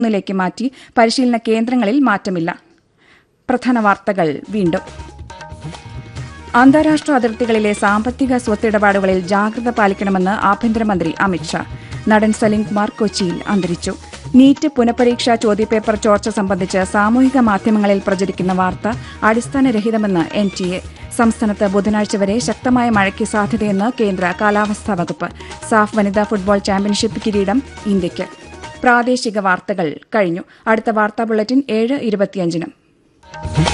ിലേക്ക് മാറ്റി പരിശീലന കേന്ദ്രങ്ങളിൽ മാറ്റമില്ല പ്രധാന വാർത്തകൾ വീണ്ടും അന്താരാഷ്ട്ര അതിർത്തികളിലെ സാമ്പത്തിക സ്വത്തിടപാടുകളിൽ ജാഗ്രത പാലിക്കണമെന്ന് ആഭ്യന്തരമന്ത്രി അമിത്ഷാ നടൻ സലീം കുമാർ കൊച്ചിയിൽ അന്തരിച്ചു നീറ്റ് പുനഃപരീക്ഷാ ചോദ്യപേപ്പർ ചോർച്ച സംബന്ധിച്ച് സാമൂഹിക മാധ്യമങ്ങളിൽ പ്രചരിക്കുന്ന വാർത്ത അടിസ്ഥാനരഹിതമെന്ന് എൻ ടി എ സംസ്ഥാനത്ത് ബുധനാഴ്ച വരെ ശക്തമായ മഴയ്ക്ക് സാധ്യതയെന്ന് കേന്ദ്ര കാലാവസ്ഥാ വകുപ്പ് സാഫ് വനിതാ ഫുട്ബോൾ ചാമ്പ്യൻഷിപ്പ് കിരീടം ഇന്ത്യയ്ക്ക് പ്രാദേശിക വാർത്തകൾ കഴിഞ്ഞു അടുത്ത വാർത്താ ബുള്ളറ്റിൻ ഏഴ് ഇരുപത്തിയഞ്ചിനും